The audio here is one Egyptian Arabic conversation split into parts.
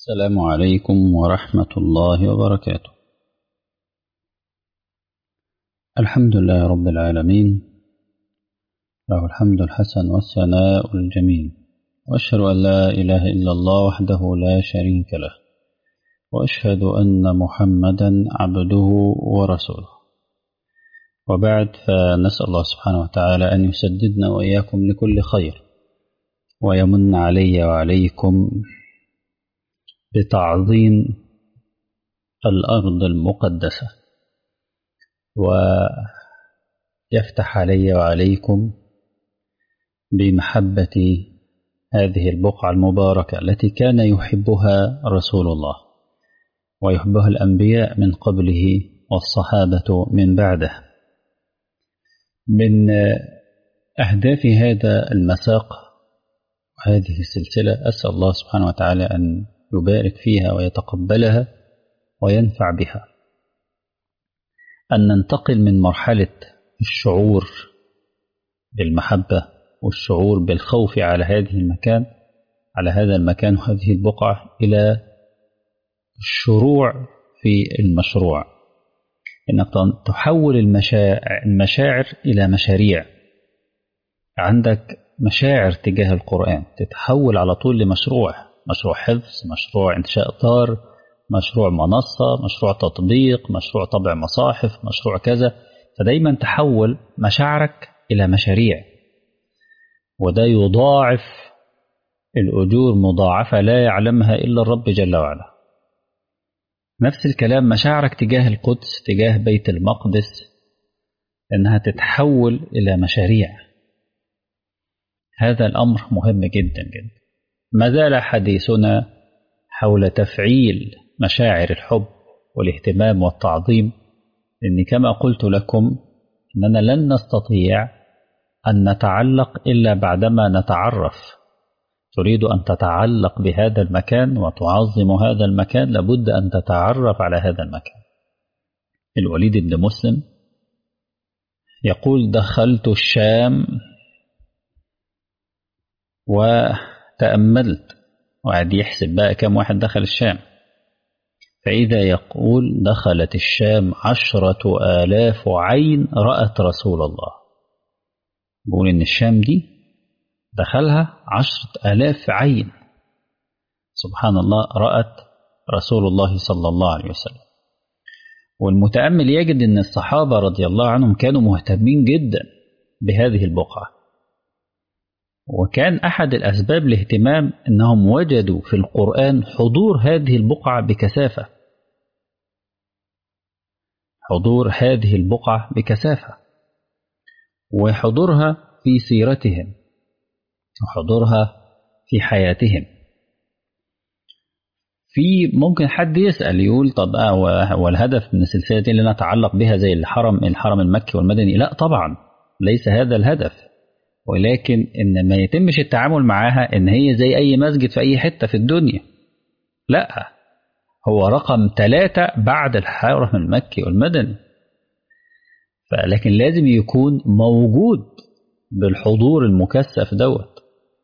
السلام عليكم ورحمة الله وبركاته الحمد لله رب العالمين له الحمد الحسن والثناء الجميل وأشهد أن لا إله إلا الله وحده لا شريك له وأشهد أن محمدا عبده ورسوله وبعد فنسأل الله سبحانه وتعالى أن يسددنا وإياكم لكل خير ويمن علي وعليكم بتعظيم الأرض المقدسة ويفتح علي وعليكم بمحبة هذه البقعة المباركة التي كان يحبها رسول الله ويحبها الأنبياء من قبله والصحابة من بعده من أهداف هذا المساق وهذه السلسلة أسأل الله سبحانه وتعالى أن يبارك فيها ويتقبلها وينفع بها أن ننتقل من مرحلة الشعور بالمحبة والشعور بالخوف على هذه المكان على هذا المكان وهذه البقعة إلى الشروع في المشروع إنك تحول المشاعر إلى مشاريع عندك مشاعر تجاه القرآن تتحول على طول لمشروع مشروع حفظ مشروع إنشاء دار مشروع منصة مشروع تطبيق مشروع طبع مصاحف مشروع كذا فدايما تحول مشاعرك إلى مشاريع وده يضاعف الأجور مضاعفة لا يعلمها إلا الرب جل وعلا نفس الكلام مشاعرك تجاه القدس تجاه بيت المقدس إنها تتحول إلى مشاريع هذا الأمر مهم جدا جدا ما زال حديثنا حول تفعيل مشاعر الحب والاهتمام والتعظيم لأن كما قلت لكم أننا لن نستطيع أن نتعلق إلا بعدما نتعرف تريد أن تتعلق بهذا المكان وتعظم هذا المكان لابد أن تتعرف على هذا المكان الوليد بن مسلم يقول دخلت الشام وتأملت وقعد يحسب بقى كم واحد دخل الشام فإذا يقول دخلت الشام عشرة آلاف عين رأت رسول الله بقول إن الشام دي دخلها عشرة آلاف عين سبحان الله رأت رسول الله صلى الله عليه وسلم والمتأمل يجد أن الصحابة رضي الله عنهم كانوا مهتمين جدا بهذه البقعة وكان أحد الأسباب الاهتمام أنهم وجدوا في القرآن حضور هذه البقعة بكثافة حضور هذه البقعة بكثافة وحضورها في سيرتهم وحضورها في حياتهم في ممكن حد يسأل يقول طب هو الهدف من السلسلة دي اللي نتعلق بها زي الحرم الحرم المكي والمدني لا طبعا ليس هذا الهدف ولكن ان ما يتمش التعامل معاها ان هي زي اي مسجد في اي حتة في الدنيا لا هو رقم ثلاثة بعد الحرم المكي والمدني فلكن لازم يكون موجود بالحضور المكثف دوت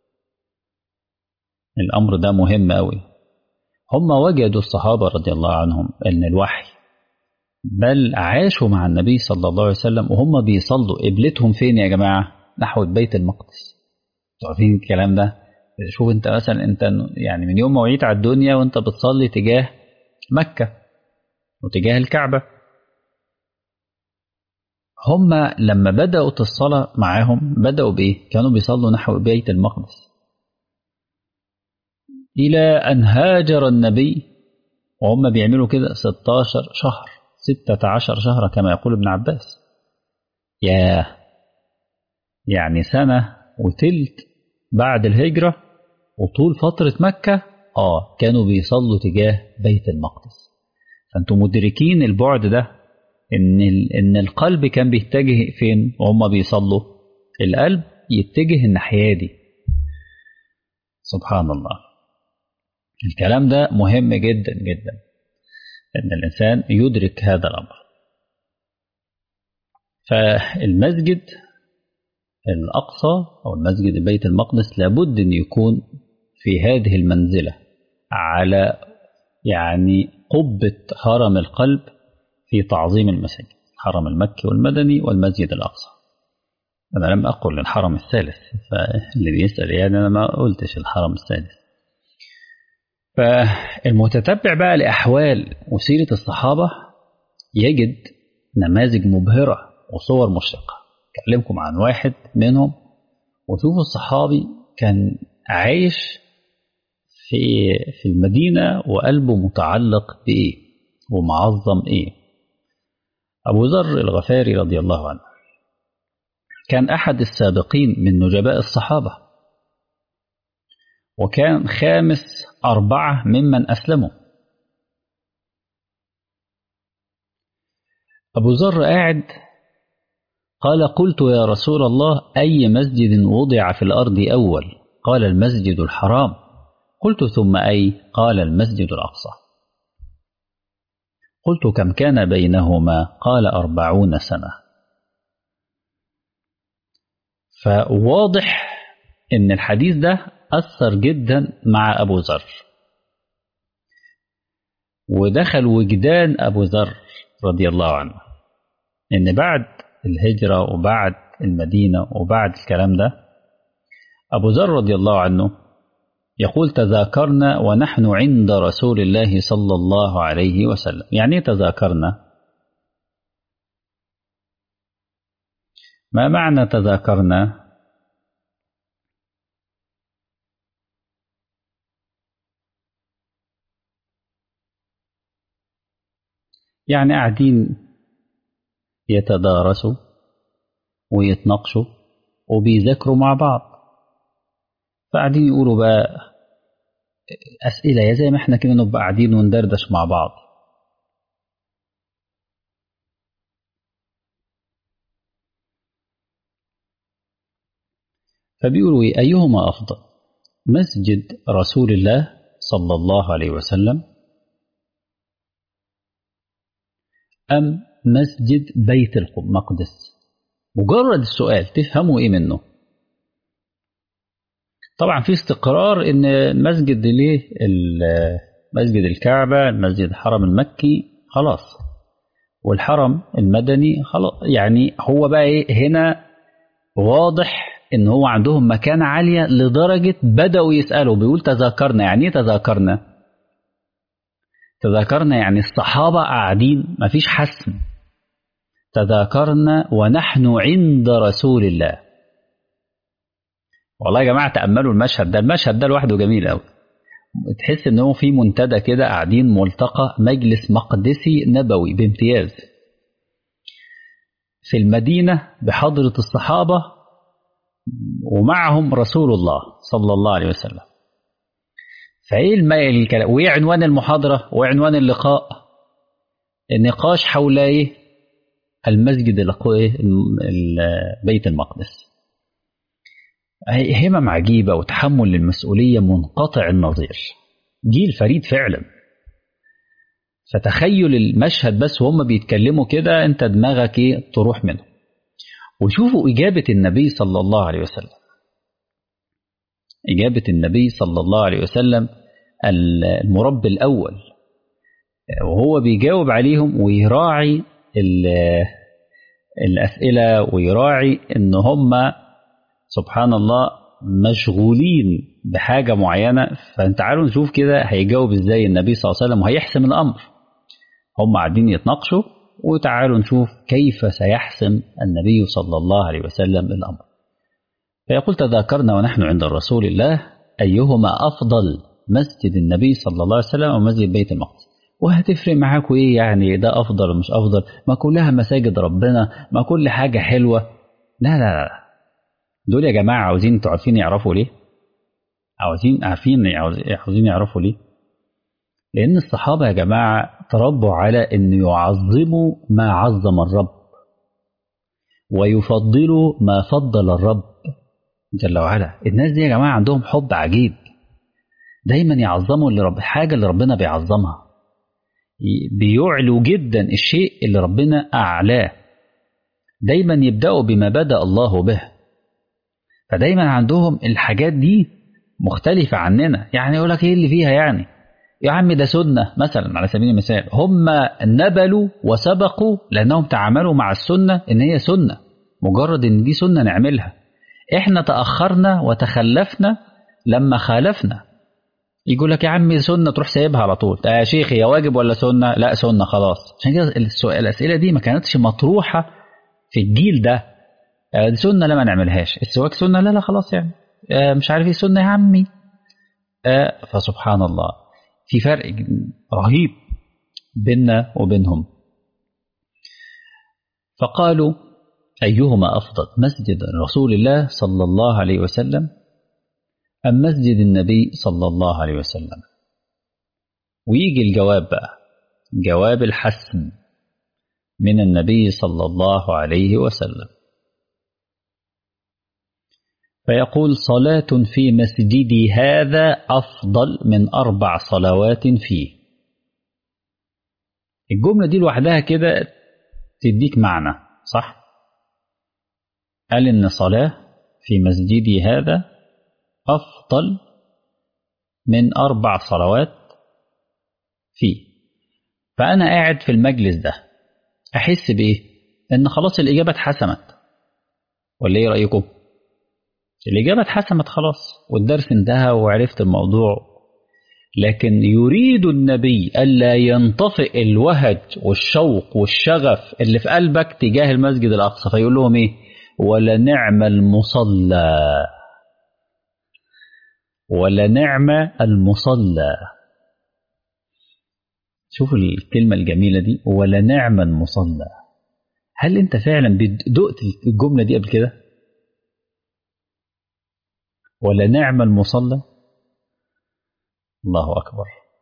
الأمر ده مهم أوي هم وجدوا الصحابة رضي الله عنهم أن الوحي بل عاشوا مع النبي صلى الله عليه وسلم وهم بيصلوا قبلتهم فين يا جماعة نحو بيت المقدس عارفين الكلام ده شوف انت مثلا انت يعني من يوم ما وعيت على الدنيا وانت بتصلي تجاه مكة وتجاه الكعبة هم لما بدأوا الصلاة معاهم بدأوا بإيه؟ كانوا بيصلوا نحو بيت المقدس إلى أن هاجر النبي وهم بيعملوا كده 16 شهر 16 شهرا كما يقول ابن عباس ياه يعني سنة وتلت بعد الهجرة وطول فترة مكة آه كانوا بيصلوا تجاه بيت المقدس فأنتم مدركين البعد ده إن إن القلب كان بيتجه فين وهم بيصلوا القلب يتجه الناحية دي سبحان الله الكلام ده مهم جدا جدا ان الانسان يدرك هذا الامر فالمسجد الاقصى او المسجد بيت المقدس لابد ان يكون في هذه المنزله على يعني قبة هرم القلب في تعظيم المساجد الحرم المكي والمدني والمسجد الأقصى أنا لم أقل الحرم الثالث فاللي بيسأل يعني أنا ما قلتش الحرم الثالث فالمتتبع بقى لأحوال وسيرة الصحابة يجد نماذج مبهرة وصور مشرقة أكلمكم عن واحد منهم وشوفوا الصحابي كان عايش في في المدينة وقلبه متعلق بإيه ومعظم إيه أبو ذر الغفاري رضي الله عنه كان أحد السابقين من نجباء الصحابة وكان خامس أربعة ممن أسلموا أبو ذر قاعد قال قلت يا رسول الله أي مسجد وضع في الأرض أول قال المسجد الحرام قلت ثم أي قال المسجد الأقصى قلت كم كان بينهما قال أربعون سنة فواضح إن الحديث ده أثر جدا مع أبو ذر ودخل وجدان أبو ذر رضي الله عنه إن بعد الهجرة وبعد المدينة وبعد الكلام ده أبو ذر رضي الله عنه يقول تذاكرنا ونحن عند رسول الله صلى الله عليه وسلم يعني تذاكرنا ما معنى تذاكرنا يعني قاعدين يتدارسوا ويتناقشوا وبيذاكروا مع بعض فقاعدين يقولوا بقى أسئلة يا زي ما احنا كده نبقى قاعدين وندردش مع بعض فبيقولوا إيه أيهما أفضل مسجد رسول الله صلى الله عليه وسلم أم مسجد بيت المقدس مجرد السؤال تفهموا إيه منه طبعا في استقرار ان مسجد ليه مسجد الكعبة المسجد الحرم المكي خلاص والحرم المدني خلاص يعني هو بقى ايه هنا واضح ان هو عندهم مكانة عالية لدرجة بدأوا يسألوا بيقول تذاكرنا يعني ايه تذاكرنا تذاكرنا يعني الصحابة قاعدين مفيش حسم تذاكرنا ونحن عند رسول الله والله يا جماعة تأملوا المشهد ده المشهد ده لوحده جميل قوي تحس ان هو في منتدى كده قاعدين ملتقى مجلس مقدسي نبوي بامتياز في المدينة بحضرة الصحابة ومعهم رسول الله صلى الله عليه وسلم فايه الكلام وايه عنوان المحاضرة وعنوان اللقاء النقاش حول ايه المسجد بيت المقدس همم عجيبة وتحمل للمسؤولية منقطع النظير جيل فريد فعلا فتخيل المشهد بس وهم بيتكلموا كده انت دماغك ايه تروح منه وشوفوا إجابة النبي صلى الله عليه وسلم إجابة النبي صلى الله عليه وسلم المربي الأول وهو بيجاوب عليهم ويراعي الأسئلة ويراعي إن هم سبحان الله مشغولين بحاجة معينة فانتعالوا نشوف كده هيجاوب ازاي النبي صلى الله عليه وسلم وهيحسم الأمر هم قاعدين يتناقشوا وتعالوا نشوف كيف سيحسم النبي صلى الله عليه وسلم الأمر فيقول تذاكرنا ونحن عند رسول الله أيهما أفضل مسجد النبي صلى الله عليه وسلم أو مسجد بيت المقدس وهتفرق معاكم إيه يعني ده أفضل ومش أفضل ما كلها مساجد ربنا ما كل حاجة حلوة لا لا لا دول يا جماعة عاوزين انتوا عارفين يعرفوا ليه عاوزين عارفين عاوزين يعرفوا ليه لأن الصحابة يا جماعة تربوا على أن يعظموا ما عظم الرب ويفضلوا ما فضل الرب جل وعلا الناس دي يا جماعة عندهم حب عجيب دايما يعظموا اللي رب حاجة اللي ربنا بيعظمها بيعلوا جدا الشيء اللي ربنا أعلاه دايما يبدأوا بما بدأ الله به فدايما عندهم الحاجات دي مختلفة عننا يعني يقول لك ايه اللي فيها يعني يا عم ده سنة مثلا على سبيل المثال هم نبلوا وسبقوا لأنهم تعاملوا مع السنة إن هي سنة مجرد إن دي سنة نعملها إحنا تأخرنا وتخلفنا لما خالفنا يقول لك يا عمي سنة تروح سايبها على طول يا شيخ هي واجب ولا سنة لا سنة خلاص عشان كده الأسئلة دي ما كانتش مطروحة في الجيل ده دي سنة لا ما نعملهاش السواك سنة لا لا خلاص يعني مش عارف ايه سنة يا عمي فسبحان الله في فرق رهيب بيننا وبينهم فقالوا أيهما أفضل مسجد رسول الله صلى الله عليه وسلم أم مسجد النبي صلى الله عليه وسلم ويجي الجواب بقى جواب الحسن من النبي صلى الله عليه وسلم فيقول صلاة في مسجدي هذا أفضل من أربع صلوات فيه الجملة دي لوحدها كده تديك معنى صح؟ قال إن صلاة في مسجدي هذا أفضل من أربع صلوات فيه فأنا قاعد في المجلس ده أحس بإيه؟ إن خلاص الإجابة اتحسمت ولا إيه رأيكم؟ الإجابة اتحسمت خلاص والدرس انتهى وعرفت الموضوع لكن يريد النبي ألا ينطفئ الوهج والشوق والشغف اللي في قلبك تجاه المسجد الأقصى فيقول لهم إيه ولنعم المصلى ولنعم المصلى شوف الكلمة الجميلة دي ولنعم المصلى هل أنت فعلا دقت الجملة دي قبل كده؟ ولنعم المصلى الله أكبر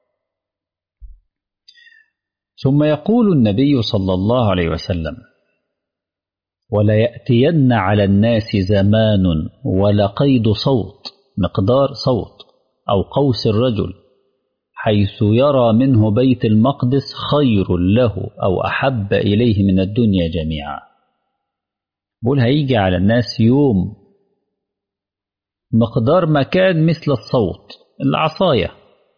ثم يقول النبي صلى الله عليه وسلم وليأتين على الناس زمان ولقيد صوت مقدار صوت أو قوس الرجل حيث يرى منه بيت المقدس خير له أو أحب إليه من الدنيا جميعا بقول هيجي على الناس يوم مقدار مكان مثل الصوت العصاية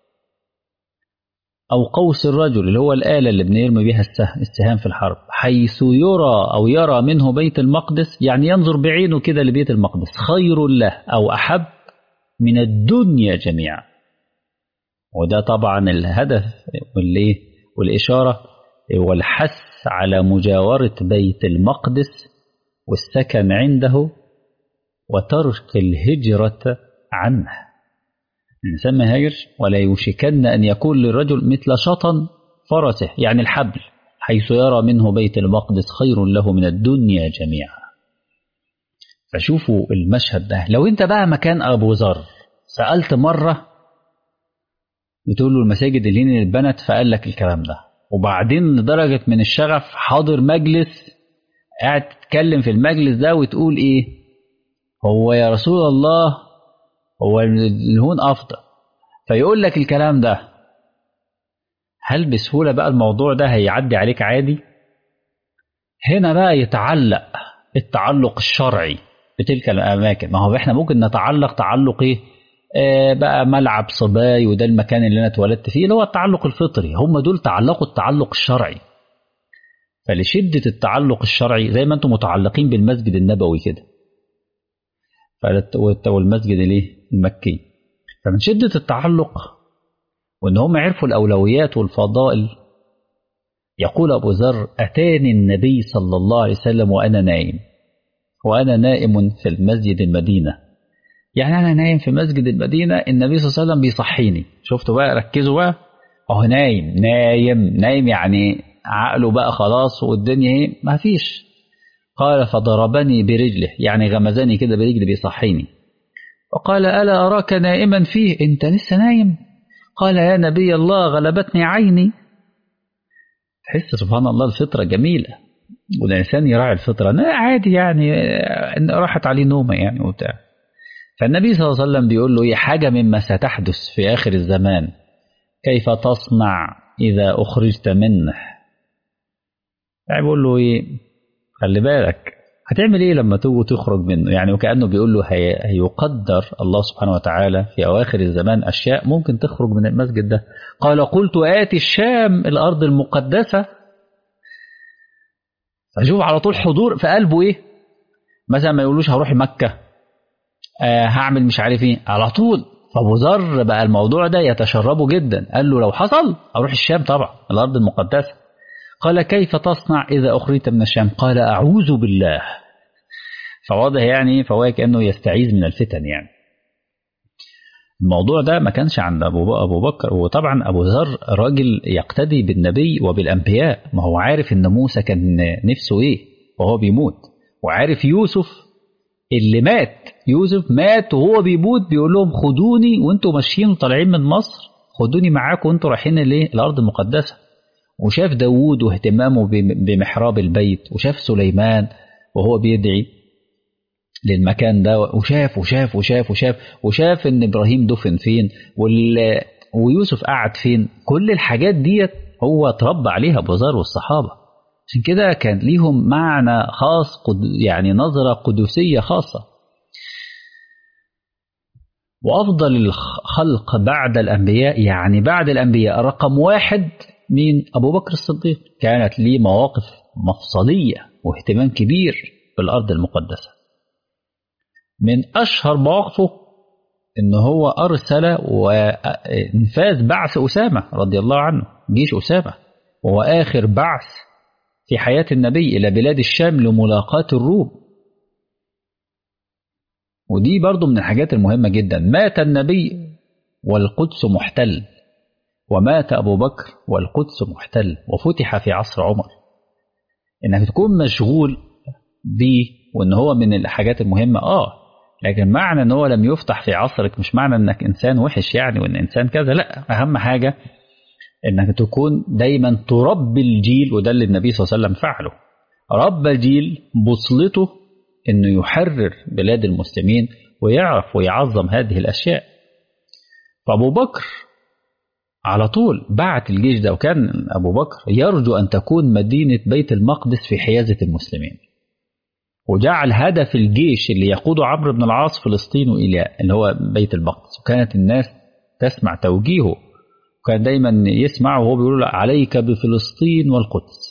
أو قوس الرجل اللي هو الآلة اللي بنرمي بها السهام في الحرب حيث يرى أو يرى منه بيت المقدس يعني ينظر بعينه كده لبيت المقدس خير له أو أحب من الدنيا جميعا وده طبعا الهدف والليه والإشارة والحث على مجاورة بيت المقدس والسكن عنده وترك الهجرة عنه الإنسان ما هاجرش ولا يوشكن أن يكون للرجل مثل شطن فرسه يعني الحبل حيث يرى منه بيت المقدس خير له من الدنيا جميعا فشوفوا المشهد ده لو انت بقى مكان أبو ذر سألت مرة بتقول له المساجد اللي هنا اتبنت فقال لك الكلام ده وبعدين لدرجة من الشغف حاضر مجلس قاعد تتكلم في المجلس ده وتقول ايه هو يا رسول الله هو الهون أفضل فيقول لك الكلام ده هل بسهولة بقى الموضوع ده هيعدي عليك عادي هنا بقى يتعلق التعلق الشرعي بتلك الأماكن ما هو احنا ممكن نتعلق تعلق ايه آه بقى ملعب صباي وده المكان اللي انا اتولدت فيه اللي هو التعلق الفطري هم دول تعلقوا التعلق الشرعي فلشدة التعلق الشرعي زي ما انتم متعلقين بالمسجد النبوي كده والمسجد الايه المكي فمن شدة التعلق وان هم عرفوا الاولويات والفضائل يقول ابو ذر اتاني النبي صلى الله عليه وسلم وانا نائم وانا نائم في المسجد المدينه يعني انا نايم في مسجد المدينه النبي صلى الله عليه وسلم بيصحيني شفتوا بقى ركزوا بقى اهو نايم نايم نايم يعني عقله بقى خلاص والدنيا ايه ما فيش قال فضربني برجله يعني غمزني كده برجلي بيصحيني وقال ألا أراك نائما فيه أنت لسه نايم قال يا نبي الله غلبتني عيني تحس سبحان الله الفطرة جميلة والإنسان يراعي الفطرة لا عادي يعني راحت عليه نومة يعني وبتاع فالنبي صلى الله عليه وسلم بيقول له حاجة مما ستحدث في آخر الزمان كيف تصنع إذا أخرجت منه يعني بيقول له إيه خلي بالك هتعمل ايه لما تبغى تخرج منه يعني وكانه بيقول له هي هيقدر الله سبحانه وتعالى في اواخر الزمان اشياء ممكن تخرج من المسجد ده قال قلت اتي الشام الارض المقدسه فشوف على طول حضور في قلبه ايه مثلا ما يقولوش هروح مكه آه هعمل مش عارف ايه على طول فابو ذر بقى الموضوع ده يتشربه جدا قال له لو حصل اروح الشام طبعا الارض المقدسه قال كيف تصنع إذا أخرجت من الشام قال أعوذ بالله فواضح يعني فهو كأنه يستعيذ من الفتن يعني الموضوع ده ما كانش عند أبو, أبو بكر وطبعا أبو ذر راجل يقتدي بالنبي وبالأنبياء ما هو عارف إن موسى كان نفسه إيه وهو بيموت وعارف يوسف اللي مات يوسف مات وهو بيموت بيقول لهم خدوني وانتوا ماشيين وطالعين من مصر خدوني معاكم وانتوا رايحين ليه الأرض المقدسة وشاف داوود واهتمامه بمحراب البيت وشاف سليمان وهو بيدعي للمكان ده وشاف وشاف وشاف وشاف وشاف ان ابراهيم دفن فين ويوسف قعد فين كل الحاجات ديت هو اتربى عليها ابو ذر والصحابه عشان كده كان ليهم معنى خاص يعني نظره قدسيه خاصه وافضل الخلق بعد الانبياء يعني بعد الانبياء رقم واحد مين أبو بكر الصديق كانت ليه مواقف مفصلية واهتمام كبير بالأرض المقدسة من أشهر مواقفه إن هو أرسل وانفاذ بعث أسامة رضي الله عنه جيش أسامة وهو آخر بعث في حياة النبي إلى بلاد الشام لملاقاة الروم ودي برضو من الحاجات المهمة جدا مات النبي والقدس محتل ومات أبو بكر والقدس محتل وفتح في عصر عمر إنك تكون مشغول بيه وإن هو من الحاجات المهمة آه لكن معنى إن هو لم يفتح في عصرك مش معنى إنك إنسان وحش يعني وإن إنسان كذا لا أهم حاجة إنك تكون دايما تربي الجيل وده اللي النبي صلى الله عليه وسلم فعله ربى جيل بوصلته إنه يحرر بلاد المسلمين ويعرف ويعظم هذه الأشياء فأبو بكر على طول بعت الجيش ده وكان أبو بكر يرجو أن تكون مدينة بيت المقدس في حيازة المسلمين وجعل هدف الجيش اللي يقوده عمرو بن العاص فلسطين إلى اللي هو بيت المقدس وكانت الناس تسمع توجيهه وكان دايما يسمع وهو بيقول عليك بفلسطين والقدس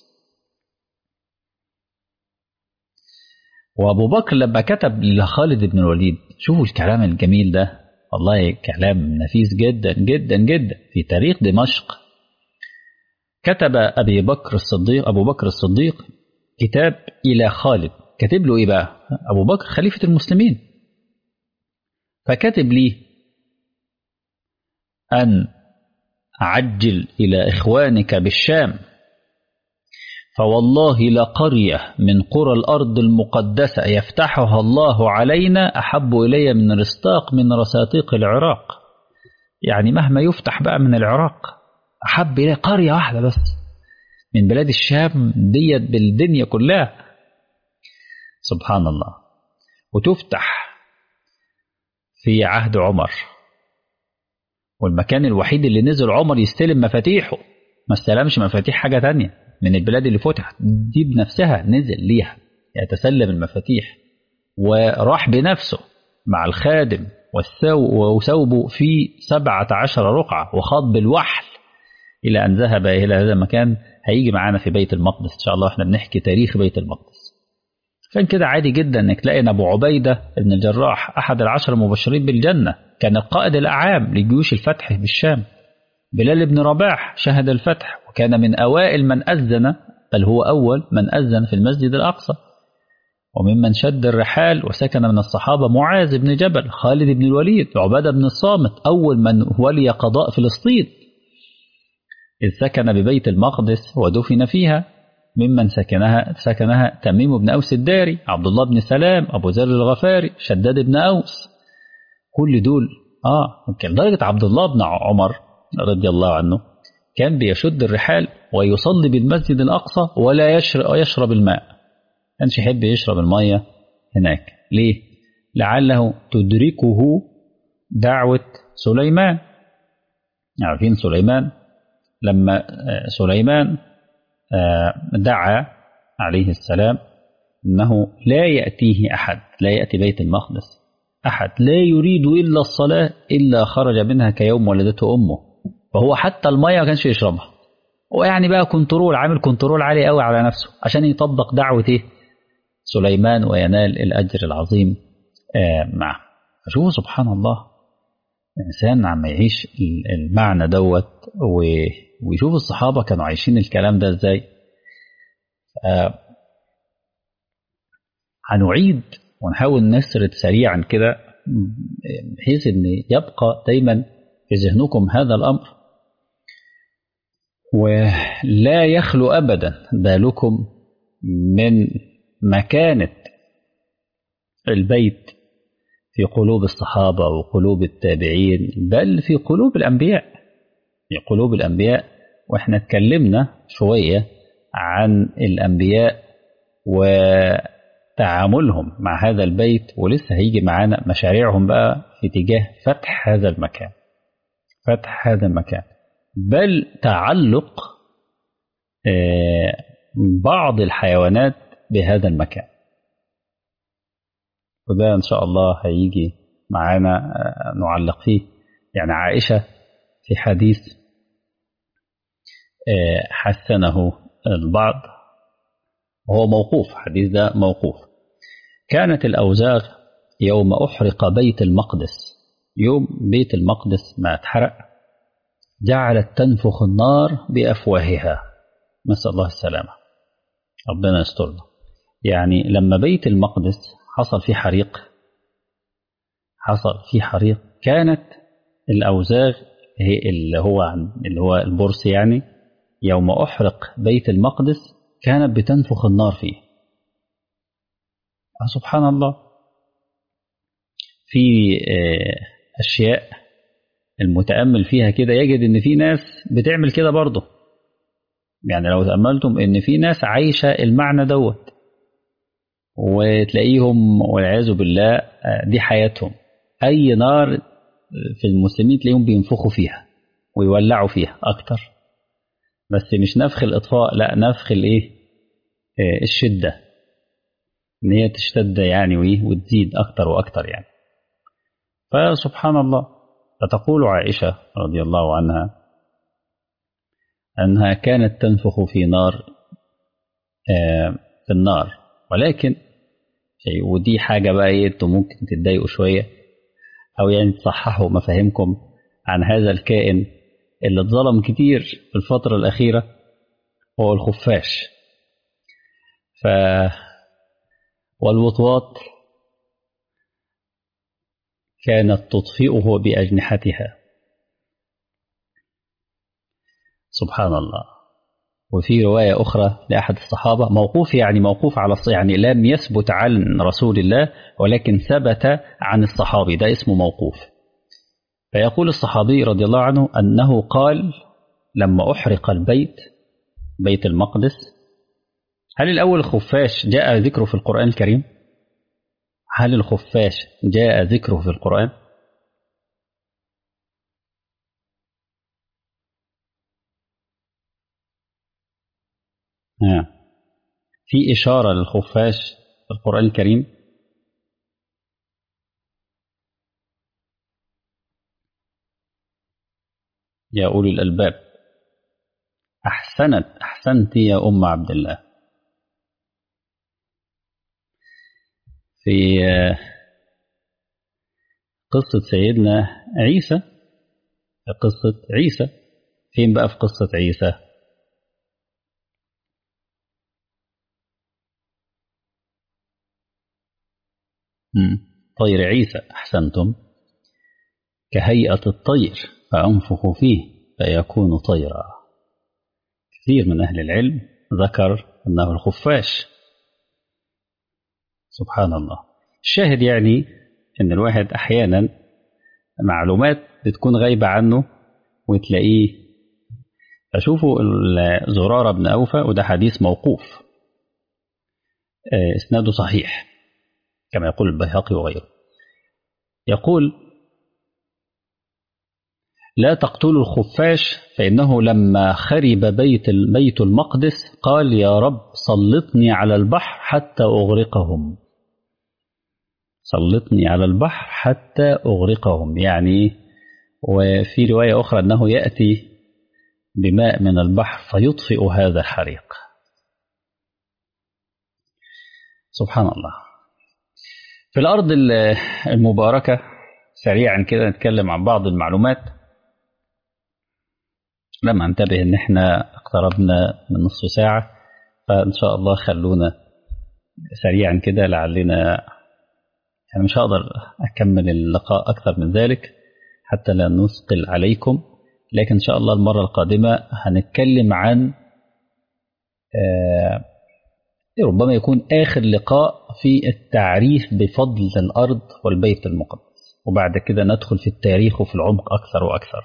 وأبو بكر لما كتب لخالد بن الوليد شوفوا الكلام الجميل ده والله كلام نفيس جدا جدا جدا في تاريخ دمشق كتب أبي بكر الصديق أبو بكر الصديق كتاب إلى خالد كاتب له إيه بقى أبو بكر خليفة المسلمين فكتب لي أن عجل إلى إخوانك بالشام فوالله لقرية من قرى الأرض المقدسة يفتحها الله علينا أحب إلي من رستاق من رساتيق العراق يعني مهما يفتح بقى من العراق أحب إلي قرية واحدة بس من بلاد الشام ديت بالدنيا كلها سبحان الله وتفتح في عهد عمر والمكان الوحيد اللي نزل عمر يستلم مفاتيحه ما استلمش مفاتيح حاجة تانية من البلاد اللي فتحت دي بنفسها نزل ليها يتسلم المفاتيح وراح بنفسه مع الخادم وثوبه في سبعة عشر رقعة وخاض بالوحل إلى أن ذهب إلى هذا المكان هيجي معانا في بيت المقدس إن شاء الله إحنا بنحكي تاريخ بيت المقدس كان كده عادي جدا انك تلاقي ان ابو عبيده بن الجراح احد العشر المبشرين بالجنه كان القائد الاعام لجيوش الفتح بالشام بلال بن رباح شهد الفتح وكان من اوائل من اذن بل هو اول من اذن في المسجد الاقصى وممن شد الرحال وسكن من الصحابه معاذ بن جبل خالد بن الوليد عباده بن الصامت اول من ولي قضاء فلسطين اذ سكن ببيت المقدس ودفن فيها ممن سكنها سكنها تميم بن أوس الداري عبد الله بن سلام أبو ذر الغفاري شداد بن أوس كل دول آه كان درجة عبد الله بن عمر رضي الله عنه كان بيشد الرحال ويصلي بالمسجد الأقصى ولا يشرب, يشرب الماء كانش يحب يشرب المية هناك ليه؟ لعله تدركه دعوة سليمان عارفين سليمان لما سليمان دعا عليه السلام أنه لا يأتيه أحد لا يأتي بيت المقدس أحد لا يريد إلا الصلاة إلا خرج منها كيوم ولدته أمه فهو حتى المية ما كانش يشربها ويعني بقى كنترول عامل كنترول عالي قوي على نفسه عشان يطبق دعوة إيه سليمان وينال الأجر العظيم آه معه فشوفوا سبحان الله الإنسان عم يعيش المعنى دوت ويشوف الصحابة كانوا عايشين الكلام ده إزاي آه هنعيد ونحاول نسرد سريعا كده بحيث ان يبقى دايما في ذهنكم هذا الامر ولا يخلو ابدا بالكم من مكانه البيت في قلوب الصحابه وقلوب التابعين بل في قلوب الانبياء في قلوب الانبياء واحنا اتكلمنا شويه عن الانبياء و تعاملهم مع هذا البيت ولسه هيجي معانا مشاريعهم بقى في اتجاه فتح هذا المكان فتح هذا المكان بل تعلق بعض الحيوانات بهذا المكان وده ان شاء الله هيجي معانا نعلق فيه يعني عائشه في حديث حسنه البعض وهو موقوف حديث ده موقوف كانت الأوزاغ يوم أحرق بيت المقدس يوم بيت المقدس ما اتحرق جعلت تنفخ النار بأفواهها نسأل الله السلامة ربنا يسترنا يعني لما بيت المقدس حصل فيه حريق حصل فيه حريق كانت الأوزاغ هي اللي هو اللي هو البرص يعني يوم أحرق بيت المقدس كانت بتنفخ النار فيه سبحان الله في أشياء المتأمل فيها كده يجد إن في ناس بتعمل كده برضه يعني لو تأملتم إن في ناس عايشة المعنى دوت وتلاقيهم والعياذ بالله دي حياتهم أي نار في المسلمين تلاقيهم بينفخوا فيها ويولعوا فيها أكتر بس مش نفخ الإطفاء لا نفخ الإيه الشدة إن هي تشتد يعني وإيه وتزيد أكتر وأكتر يعني فسبحان الله فتقول عائشة رضي الله عنها أنها كانت تنفخ في نار في النار ولكن ودي حاجة بقى إيه أنتم ممكن تتضايقوا شوية أو يعني تصححوا مفاهيمكم عن هذا الكائن اللي اتظلم كتير في الفترة الأخيرة هو الخفاش ف والوطواط كانت تطفئه بأجنحتها سبحان الله وفي رواية أخرى لأحد الصحابة موقوف يعني موقوف على يعني لم يثبت عن رسول الله ولكن ثبت عن الصحابي ده اسمه موقوف فيقول الصحابي رضي الله عنه أنه قال لما أحرق البيت بيت المقدس هل الأول الخفاش جاء ذكره في القرآن الكريم؟ هل الخفاش جاء ذكره في القرآن؟ آه. في إشارة للخفاش في القرآن الكريم يا أولي الألباب أحسنت أحسنت يا أم عبد الله في قصة سيدنا عيسى قصة عيسى فين بقى في قصة عيسى طير عيسى أحسنتم كهيئة الطير فأنفخ فيه فيكون طيرا كثير من أهل العلم ذكر أنه الخفاش سبحان الله الشاهد يعني أن الواحد أحيانا معلومات بتكون غايبة عنه وتلاقيه أشوفوا زرارة بن أوفى وده حديث موقوف إسناده صحيح كما يقول البيهقي وغيره يقول لا تقتلوا الخفاش فإنه لما خرب بيت بيت المقدس قال يا رب سلطني على البحر حتى أغرقهم سلطني على البحر حتى أغرقهم يعني وفي رواية أخرى أنه يأتي بماء من البحر فيطفئ هذا الحريق سبحان الله في الأرض المباركة سريعا كده نتكلم عن بعض المعلومات لما انتبه ان احنا اقتربنا من نصف ساعة فان شاء الله خلونا سريعا كده لعلنا يعني مش هقدر اكمل اللقاء اكثر من ذلك حتى لا نثقل عليكم لكن ان شاء الله المرة القادمة هنتكلم عن آه ربما يكون آخر لقاء في التعريف بفضل الأرض والبيت المقدس وبعد كده ندخل في التاريخ وفي العمق أكثر وأكثر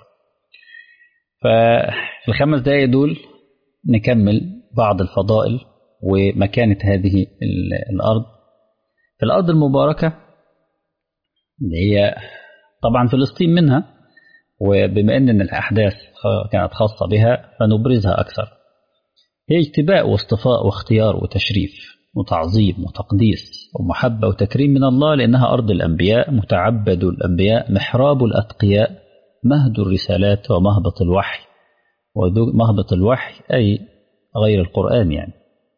ففي الخمس دقايق دول نكمل بعض الفضائل ومكانة هذه الأرض في الأرض المباركة اللي هي طبعا فلسطين منها وبما أن الأحداث كانت خاصة بها فنبرزها أكثر هي اجتباء واصطفاء واختيار وتشريف وتعظيم وتقديس ومحبة وتكريم من الله لأنها أرض الأنبياء متعبد الأنبياء محراب الأتقياء مهد الرسالات ومهبط الوحي ومهبط الوحي أي غير القرآن يعني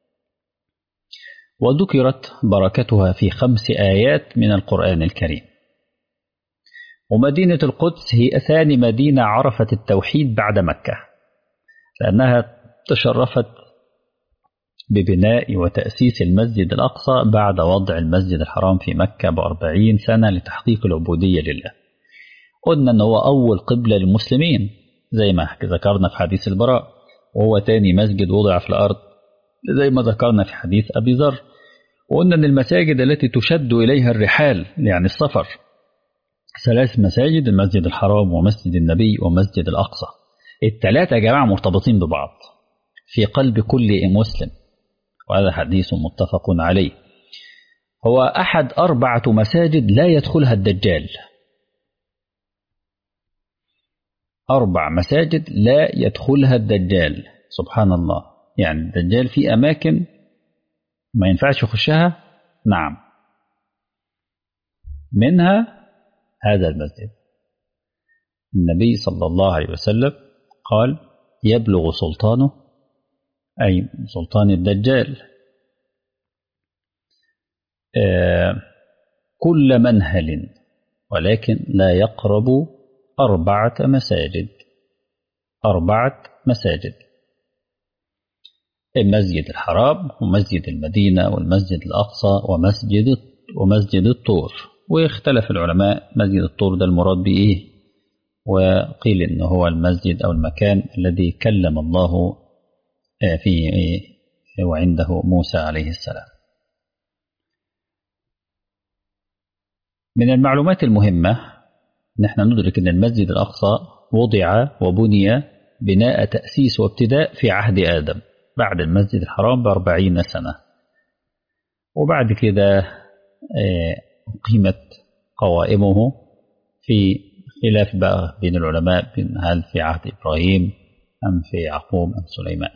وذكرت بركتها في خمس آيات من القرآن الكريم ومدينة القدس هي ثاني مدينة عرفت التوحيد بعد مكة لأنها تشرفت ببناء وتأسيس المسجد الأقصى بعد وضع المسجد الحرام في مكة بأربعين سنة لتحقيق العبودية لله قلنا أنه هو أول قبلة للمسلمين زي ما ذكرنا في حديث البراء وهو تاني مسجد وضع في الأرض زي ما ذكرنا في حديث أبي ذر وقلنا أن المساجد التي تشد إليها الرحال يعني السفر ثلاث مساجد المسجد الحرام ومسجد النبي ومسجد الأقصى الثلاثة يا جماعة مرتبطين ببعض في قلب كل مسلم وهذا حديث متفق عليه هو أحد أربعة مساجد لا يدخلها الدجال أربع مساجد لا يدخلها الدجال سبحان الله يعني الدجال في أماكن ما ينفعش يخشها نعم منها هذا المسجد النبي صلى الله عليه وسلم قال يبلغ سلطانه أي سلطان الدجال آه كل منهل ولكن لا يقرب أربعة مساجد أربعة مساجد المسجد الحرام ومسجد المدينة والمسجد الأقصى ومسجد ومسجد الطور واختلف العلماء مسجد الطور ده المراد بإيه وقيل إن هو المسجد أو المكان الذي كلم الله فيه وعنده موسى عليه السلام من المعلومات المهمة نحن ندرك أن المسجد الأقصى وضع وبني بناء تأسيس وابتداء في عهد آدم بعد المسجد الحرام بأربعين سنة وبعد كده قيمت قوائمه في خلاف بقى بين العلماء بين هل في عهد إبراهيم أم في يعقوب أم سليمان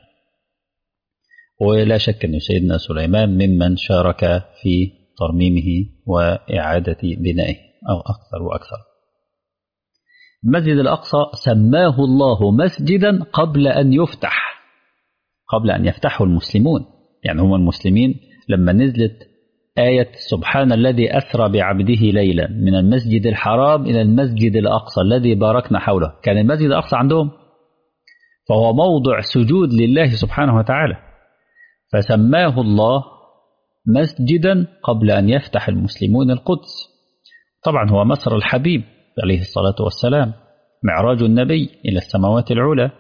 ولا شك أن سيدنا سليمان ممن شارك في ترميمه وإعادة بنائه أو أكثر وأكثر المسجد الأقصى سماه الله مسجدا قبل أن يفتح قبل أن يفتحه المسلمون يعني هم المسلمين لما نزلت آية سبحان الذي أسرى بعبده ليلا من المسجد الحرام إلى المسجد الأقصى الذي باركنا حوله كان المسجد الأقصى عندهم فهو موضع سجود لله سبحانه وتعالى فسماه الله مسجدا قبل أن يفتح المسلمون القدس طبعا هو مسر الحبيب عليه الصلاة والسلام معراج النبي إلى السماوات العلى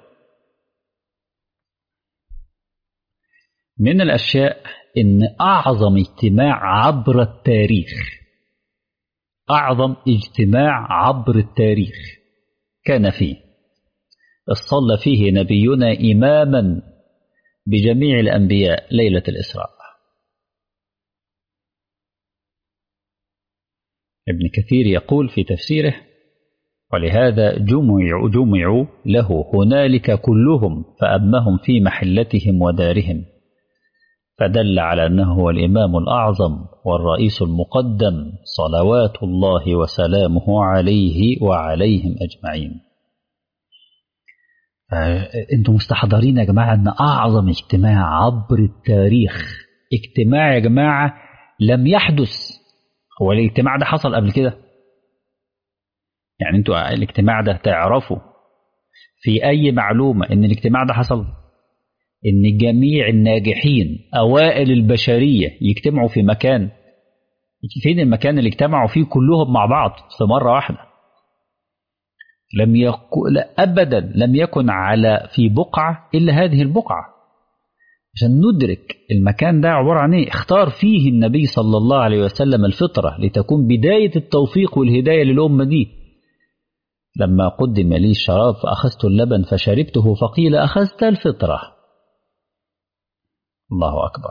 من الأشياء إن أعظم اجتماع عبر التاريخ أعظم اجتماع عبر التاريخ كان فيه صلى فيه نبينا إماما بجميع الأنبياء ليلة الإسراء ابن كثير يقول في تفسيره ولهذا جمعوا, جمعوا له هنالك كلهم فأمهم في محلتهم ودارهم فدل على أنه هو الإمام الأعظم والرئيس المقدم صلوات الله وسلامه عليه وعليهم أجمعين انتم مستحضرين يا جماعة أن أعظم اجتماع عبر التاريخ اجتماع يا جماعة لم يحدث هو الاجتماع ده حصل قبل كده يعني انتوا الاجتماع ده تعرفوا في أي معلومة أن الاجتماع ده حصل ان جميع الناجحين اوائل البشريه يجتمعوا في مكان فين المكان اللي اجتمعوا فيه كلهم مع بعض في مره واحده لم يكن ابدا لم يكن على في بقعه الا هذه البقعه عشان ندرك المكان ده عباره عن ايه اختار فيه النبي صلى الله عليه وسلم الفطره لتكون بدايه التوفيق والهدايه للامه دي لما قدم لي الشراب فاخذت اللبن فشربته فقيل اخذت الفطره الله أكبر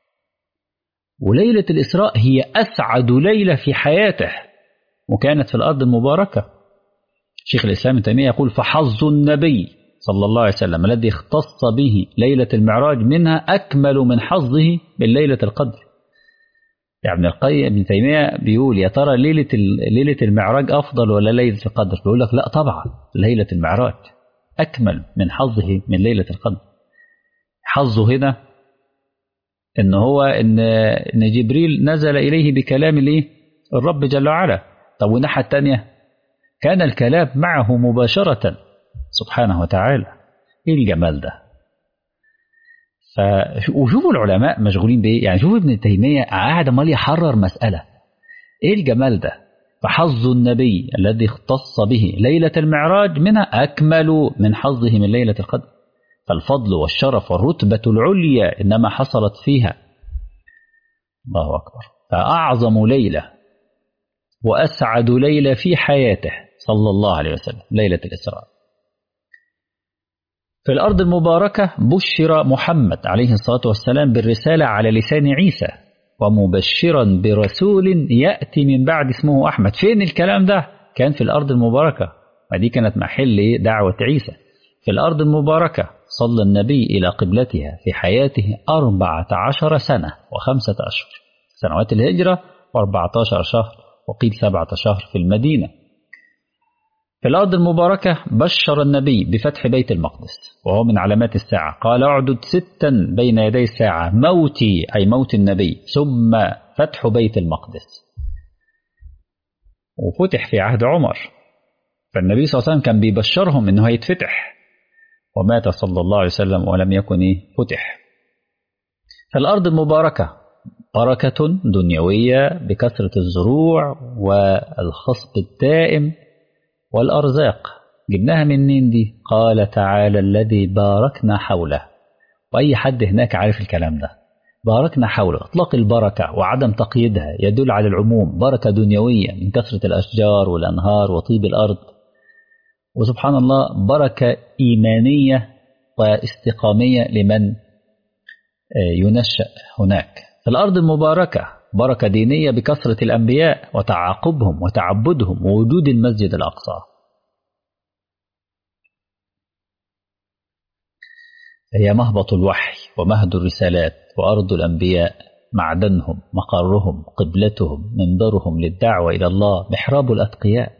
وليلة الإسراء هي أسعد ليلة في حياته وكانت في الأرض المباركة شيخ الإسلام ابن تيمية يقول فحظ النبي صلى الله عليه وسلم الذي اختص به ليلة المعراج منها أكمل من حظه من ليلة القدر يعني ابن القيم ابن تيمية بيقول يا ترى ليلة ليلة المعراج أفضل ولا ليلة القدر؟ بيقول لك لا طبعا ليلة المعراج أكمل من حظه من ليلة القدر حظه هنا ان هو ان ان جبريل نزل اليه بكلام الايه الرب جل وعلا طب والناحيه الثانيه كان الكلام معه مباشره سبحانه وتعالى ايه الجمال ده ف وشوفوا العلماء مشغولين بايه يعني شوفوا ابن تيميه قاعد امال يحرر مساله ايه الجمال ده فحظ النبي الذي اختص به ليله المعراج منها اكمل من حظه من ليله القدر فالفضل والشرف والرتبة العليا إنما حصلت فيها الله أكبر فأعظم ليلة وأسعد ليلة في حياته صلى الله عليه وسلم ليلة الإسراء في الأرض المباركة بشر محمد عليه الصلاة والسلام بالرسالة على لسان عيسى ومبشرا برسول يأتي من بعد اسمه أحمد فين الكلام ده؟ كان في الأرض المباركة ودي كانت محل دعوة عيسى في الأرض المباركة صلى النبي إلى قبلتها في حياته أربعة عشر سنة وخمسة أشهر سنوات الهجرة وأربعة عشر شهر وقيل سبعة شهر في المدينة في الأرض المباركة بشر النبي بفتح بيت المقدس وهو من علامات الساعة قال اعدد ستا بين يدي الساعة موتي أي موت النبي ثم فتح بيت المقدس وفتح في عهد عمر فالنبي صلى الله عليه وسلم كان بيبشرهم انه هيتفتح ومات صلى الله عليه وسلم ولم يكن إيه فتح فالأرض المباركة بركة دنيوية بكثرة الزروع والخصب الدائم والأرزاق جبناها منين دي قال تعالى الذي باركنا حوله وأي حد هناك عارف الكلام ده باركنا حوله اطلاق البركة وعدم تقييدها يدل على العموم بركة دنيوية من كثرة الأشجار والأنهار وطيب الأرض وسبحان الله بركة إيمانية واستقامية لمن ينشأ هناك في الأرض المباركة بركة دينية بكثرة الأنبياء وتعاقبهم وتعبدهم ووجود المسجد الأقصى هي مهبط الوحي ومهد الرسالات وأرض الأنبياء معدنهم مقرهم قبلتهم منبرهم للدعوة إلى الله محراب الأتقياء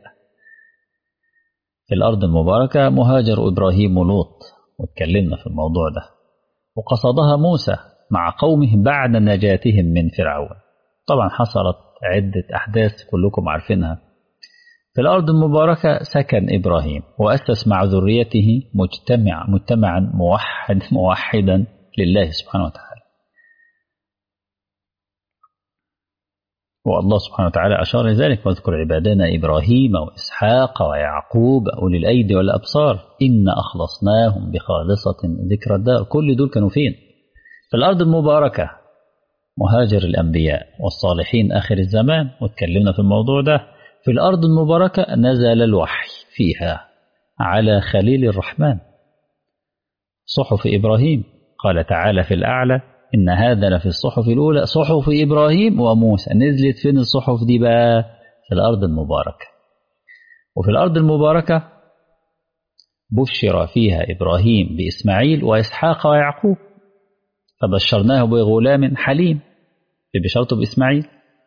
في الأرض المباركة مهاجر إبراهيم ولوط واتكلمنا في الموضوع ده وقصدها موسى مع قومه بعد نجاتهم من فرعون طبعا حصلت عدة أحداث كلكم عارفينها في الأرض المباركة سكن إبراهيم وأسس مع ذريته مجتمع مجتمعا موحد موحدا لله سبحانه وتعالى والله سبحانه وتعالى أشار لذلك واذكر عبادنا إبراهيم وإسحاق ويعقوب أولي الأيدي والأبصار إن أخلصناهم بخالصة ذكر الدار كل دول كانوا فين في الأرض المباركة مهاجر الأنبياء والصالحين آخر الزمان واتكلمنا في الموضوع ده في الأرض المباركة نزل الوحي فيها على خليل الرحمن صحف إبراهيم قال تعالى في الأعلى إن هذا لفي الصحف الأولى صحف إبراهيم وموسى نزلت فين الصحف دي بقى في الأرض المباركة وفي الأرض المباركة بشر فيها إبراهيم بإسماعيل وإسحاق ويعقوب فبشرناه بغلام حليم ببشرته بإسماعيل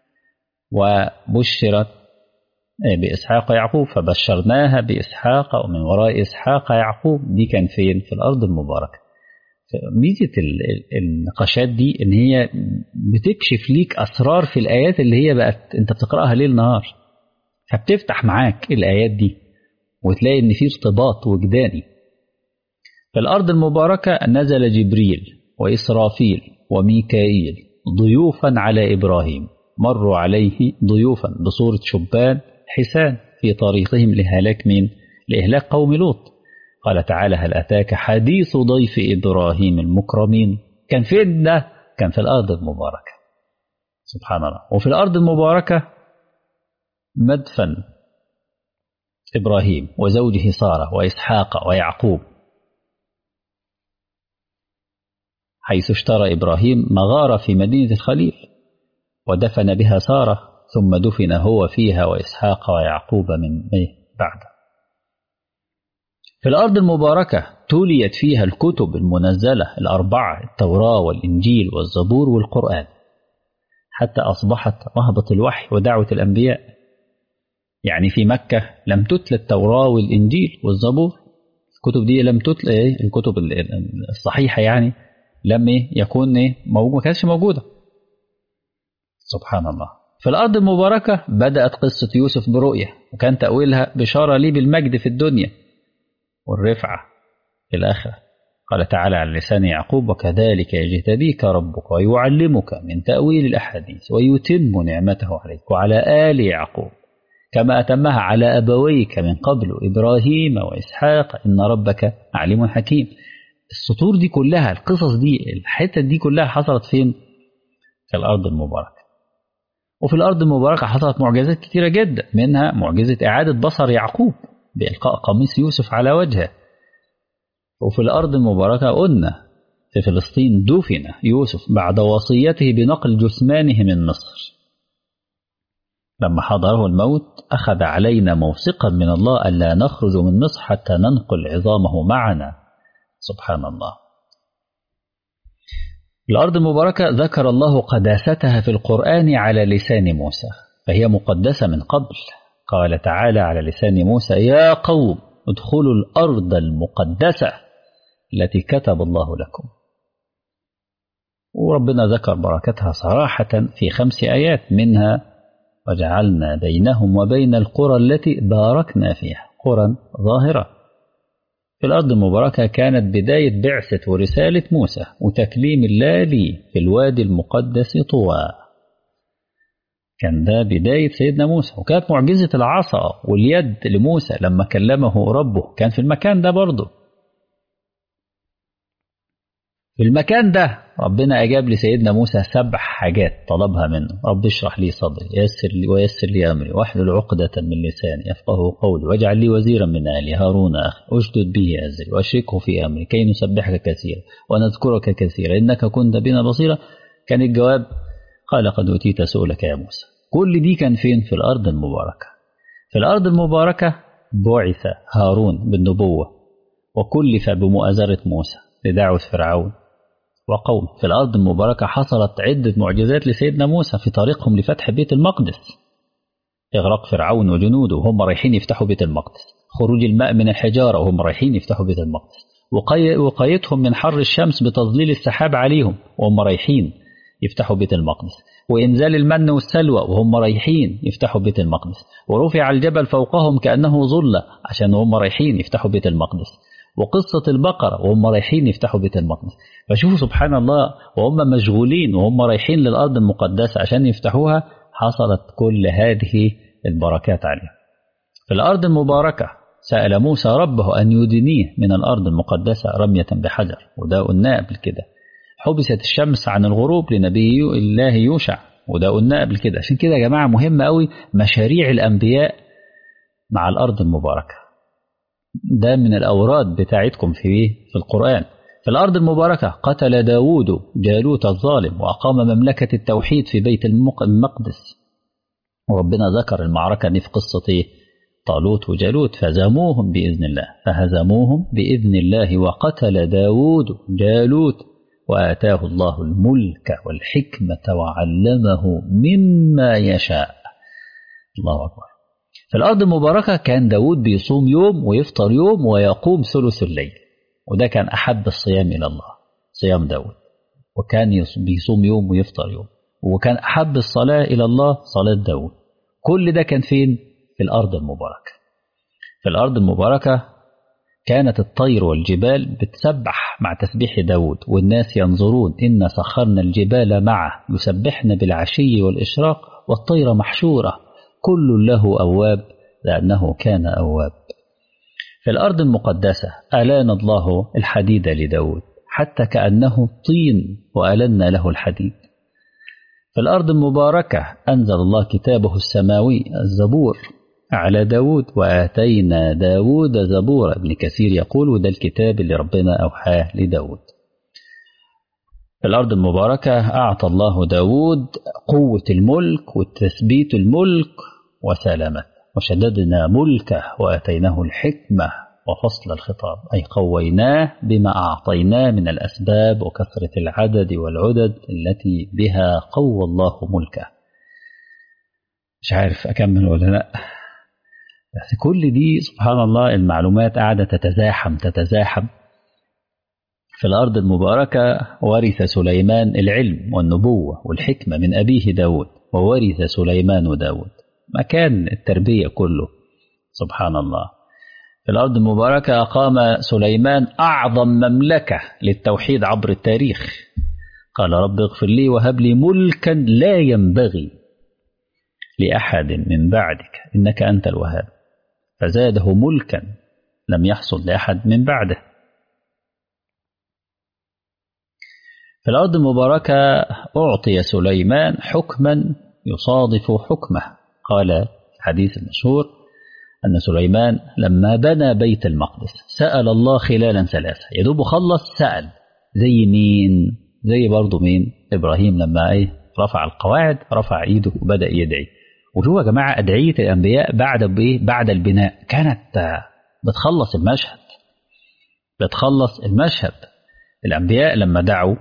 وبشرت بإسحاق ويعقوب فبشرناها بإسحاق ومن وراء إسحاق يعقوب دي كان فين في الأرض المباركة ميزة النقاشات دي إن هي بتكشف ليك أسرار في الآيات اللي هي بقت أنت بتقرأها ليل نهار فبتفتح معاك الآيات دي وتلاقي إن في ارتباط وجداني في الأرض المباركة نزل جبريل وإسرافيل وميكائيل ضيوفا على إبراهيم مروا عليه ضيوفا بصورة شبان حسان في طريقهم لهلاك مين؟ لإهلاك قوم لوط قال تعالى هل أتاك حديث ضيف إبراهيم المكرمين كان فين ده؟ كان في الأرض المباركة سبحان الله وفي الأرض المباركة مدفن إبراهيم وزوجه سارة وإسحاق ويعقوب حيث اشترى إبراهيم مغارة في مدينة الخليل ودفن بها سارة ثم دفن هو فيها وإسحاق ويعقوب من بعده في الأرض المباركة توليت فيها الكتب المنزلة الأربعة التوراة والإنجيل والزبور والقرآن حتى أصبحت رهبة الوحي ودعوة الأنبياء يعني في مكة لم تتلى التوراة والإنجيل والزبور الكتب دي لم تتلى الكتب الصحيحة يعني لم يكون موجود ما كانتش موجودة سبحان الله في الأرض المباركة بدأت قصة يوسف برؤية وكان تأويلها بشارة لي بالمجد في الدنيا والرفعة في الآخرة قال تعالى على لسان يعقوب وكذلك يجتبيك ربك ويعلمك من تأويل الأحاديث ويتم نعمته عليك وعلى آل يعقوب كما أتمها على أبويك من قبل إبراهيم وإسحاق إن ربك عليم حكيم السطور دي كلها القصص دي الحتة دي كلها حصلت فين في الأرض المباركة وفي الأرض المباركة حصلت معجزات كثيرة جدا منها معجزة إعادة بصر يعقوب بإلقاء قميص يوسف على وجهه وفي الأرض المباركة قلنا في فلسطين دفن يوسف بعد وصيته بنقل جثمانه من مصر لما حضره الموت أخذ علينا موثقا من الله ألا نخرج من مصر حتى ننقل عظامه معنا سبحان الله الأرض المباركة ذكر الله قداستها في القرآن على لسان موسى فهي مقدسة من قبل قال تعالى على لسان موسى يا قوم ادخلوا الأرض المقدسة التي كتب الله لكم وربنا ذكر بركتها صراحة في خمس آيات منها وجعلنا بينهم وبين القرى التي باركنا فيها قرى ظاهرة في الأرض المباركة كانت بداية بعثة ورسالة موسى وتكليم الله لي في الوادي المقدس طوى كان ده بداية سيدنا موسى وكانت معجزة العصا واليد لموسى لما كلمه ربه كان في المكان ده برضه في المكان ده ربنا أجاب لسيدنا موسى سبع حاجات طلبها منه رب اشرح لي صدري يسر لي ويسر لي أمري واحلل عقدة من لساني يفقه قولي واجعل لي وزيرا من أهلي هارون أخي أشدد به أزري وأشركه في أمري كي نسبحك كثيرا ونذكرك كثيرا إنك كنت بنا بصيرا كان الجواب قال قد أوتيت سؤلك يا موسى كل دي كان فين في الأرض المباركة في الأرض المباركة بعث هارون بالنبوة وكلف بمؤازرة موسى لدعوة فرعون وقوم في الأرض المباركة حصلت عدة معجزات لسيدنا موسى في طريقهم لفتح بيت المقدس إغراق فرعون وجنوده وهم رايحين يفتحوا بيت المقدس خروج الماء من الحجارة وهم رايحين يفتحوا بيت المقدس وقايتهم من حر الشمس بتظليل السحاب عليهم وهم رايحين يفتحوا بيت المقدس وإنزال المن والسلوى وهم رايحين يفتحوا بيت المقدس ورفع الجبل فوقهم كأنه ظلة عشان هم رايحين يفتحوا بيت المقدس وقصة البقرة وهم رايحين يفتحوا بيت المقدس فشوفوا سبحان الله وهم مشغولين وهم رايحين للأرض المقدسة عشان يفتحوها حصلت كل هذه البركات عليهم في الأرض المباركة سأل موسى ربه أن يدنيه من الأرض المقدسة رمية بحجر وده قلناه قبل كده حبست الشمس عن الغروب لنبي الله يوشع وده قلناه قبل كده عشان كده يا جماعة مهم قوي مشاريع الأنبياء مع الأرض المباركة ده من الأوراد بتاعتكم في في القرآن في الأرض المباركة قتل داود جالوت الظالم وأقام مملكة التوحيد في بيت المقدس وربنا ذكر المعركة دي في قصة إيه؟ طالوت وجالوت فزموهم بإذن الله فهزموهم بإذن الله وقتل داود جالوت وآتاه الله الملك والحكمة وعلمه مما يشاء الله أكبر في الأرض المباركة كان داود بيصوم يوم ويفطر يوم ويقوم ثلث الليل وده كان أحب الصيام إلى الله صيام داود وكان بيصوم يوم ويفطر يوم وكان أحب الصلاة إلى الله صلاة داود كل ده كان فين؟ في الأرض المباركة في الأرض المباركة كانت الطير والجبال بتسبح مع تسبيح داود والناس ينظرون إن سخرنا الجبال معه يسبحن بالعشي والإشراق والطير محشورة كل له أواب لأنه كان أواب في الأرض المقدسة ألان الله الحديد لداود حتى كأنه طين وألنا له الحديد في الأرض المباركة أنزل الله كتابه السماوي الزبور على داود وآتينا داود زبورا ابن كثير يقول وده الكتاب اللي ربنا أوحاه لداود في الأرض المباركة أعطى الله داود قوة الملك وتثبيت الملك وسلامة وشددنا ملكه وآتيناه الحكمة وفصل الخطاب أي قويناه بما أعطيناه من الأسباب وكثرة العدد والعدد التي بها قوى الله ملكه مش عارف أكمل ولا لأ بس كل دي سبحان الله المعلومات قاعدة تتزاحم تتزاحم في الأرض المباركة ورث سليمان العلم والنبوة والحكمة من أبيه داود وورث سليمان داود مكان التربية كله سبحان الله في الأرض المباركة أقام سليمان أعظم مملكة للتوحيد عبر التاريخ قال رب اغفر لي وهب لي ملكا لا ينبغي لأحد من بعدك إنك أنت الوهاب فزاده ملكا لم يحصل لأحد من بعده في الأرض المباركة أعطي سليمان حكما يصادف حكمه قال في الحديث المشهور أن سليمان لما بنى بيت المقدس سأل الله خلالا ثلاثة يدوب خلص سأل زي مين زي برضه مين إبراهيم لما إيه رفع القواعد رفع إيده وبدأ يدعي وشوفوا يا جماعة أدعية الأنبياء بعد بإيه بعد البناء كانت بتخلص المشهد بتخلص المشهد الأنبياء لما دعوا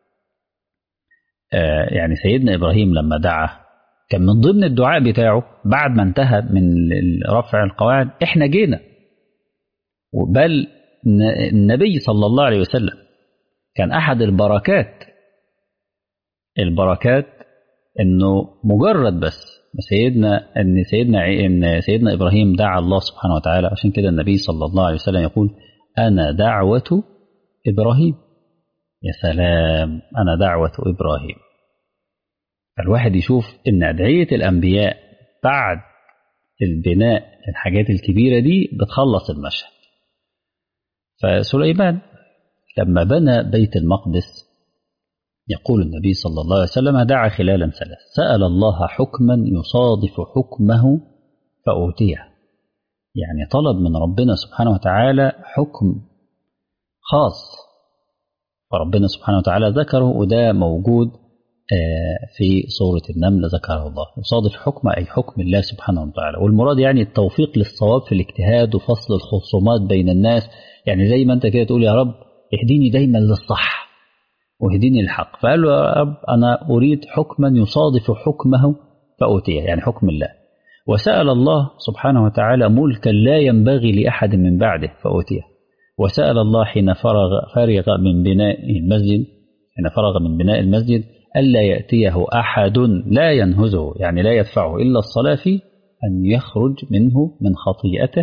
آه يعني سيدنا إبراهيم لما دعا كان من ضمن الدعاء بتاعه بعد ما انتهى من رفع القواعد احنا جينا بل النبي صلى الله عليه وسلم كان احد البركات البركات انه مجرد بس سيدنا ان سيدنا ان سيدنا ابراهيم دعا الله سبحانه وتعالى عشان كده النبي صلى الله عليه وسلم يقول انا دعوه ابراهيم يا سلام انا دعوه ابراهيم فالواحد يشوف ان ادعيه الانبياء بعد البناء الحاجات الكبيره دي بتخلص المشهد فسليمان لما بنى بيت المقدس يقول النبي صلى الله عليه وسلم دعا خلالا ثلاث سأل الله حكما يصادف حكمه فأوتيه يعني طلب من ربنا سبحانه وتعالى حكم خاص فربنا سبحانه وتعالى ذكره وده موجود في سورة النمل ذكره الله يصادف حكم أي حكم الله سبحانه وتعالى والمراد يعني التوفيق للصواب في الاجتهاد وفصل الخصومات بين الناس يعني زي ما أنت كده تقول يا رب اهديني دايما للصح واهديني الحق فقال له يا رب أنا أريد حكما يصادف حكمه فأوتيه يعني حكم الله وسأل الله سبحانه وتعالى ملكا لا ينبغي لأحد من بعده فأوتيه وسأل الله حين فرغ فرغ من بناء المسجد حين فرغ من بناء المسجد ألا يأتيه أحد لا ينهزه يعني لا يدفعه إلا الصلاة فيه أن يخرج منه من خطيئته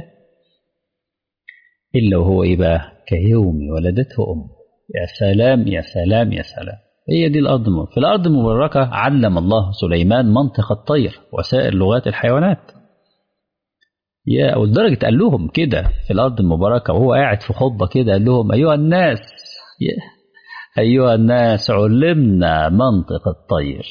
إلا وهو إيه بقى كيوم ولدته أمه يا سلام يا سلام يا سلام هي دي الأرض المباركة في الأرض المباركة علم الله سليمان منطق الطير وسائر لغات الحيوانات يا ولدرجة قال لهم كده في الأرض المباركة وهو قاعد في خطبة كده قال لهم أيها الناس أيها الناس علمنا منطق الطير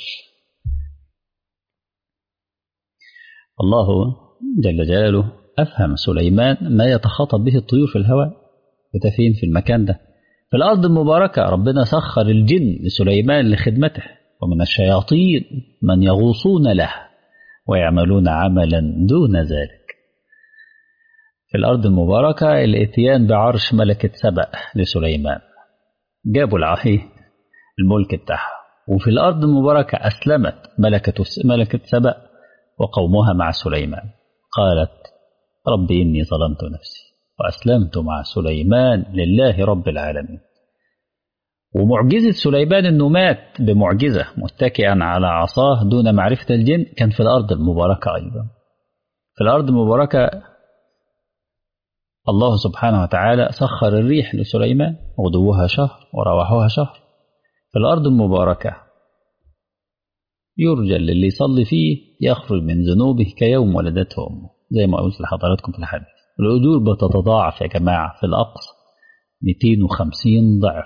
الله جل جلاله أفهم سليمان ما يتخاطب به الطيور في الهواء وده فين في المكان ده في الأرض المباركة ربنا سخر الجن لسليمان لخدمته ومن الشياطين من يغوصون له ويعملون عملا دون ذلك في الأرض المباركة الإتيان بعرش ملكة سبأ لسليمان جابوا العهي الملك بتاعها وفي الأرض المباركة أسلمت ملكة ملكة سبأ وقومها مع سليمان قالت رب إني ظلمت نفسي وأسلمت مع سليمان لله رب العالمين ومعجزة سليمان أنه مات بمعجزة متكئا على عصاه دون معرفة الجن كان في الأرض المباركة أيضا في الأرض المباركة الله سبحانه وتعالى سخر الريح لسليمان غدوها شهر ورواحها شهر في الأرض المباركة يرجى للي يصلي فيه يخرج من ذنوبه كيوم ولدته أمه زي ما قلت لحضراتكم في الحديث الأجور بتتضاعف يا جماعة في الأقصى 250 ضعف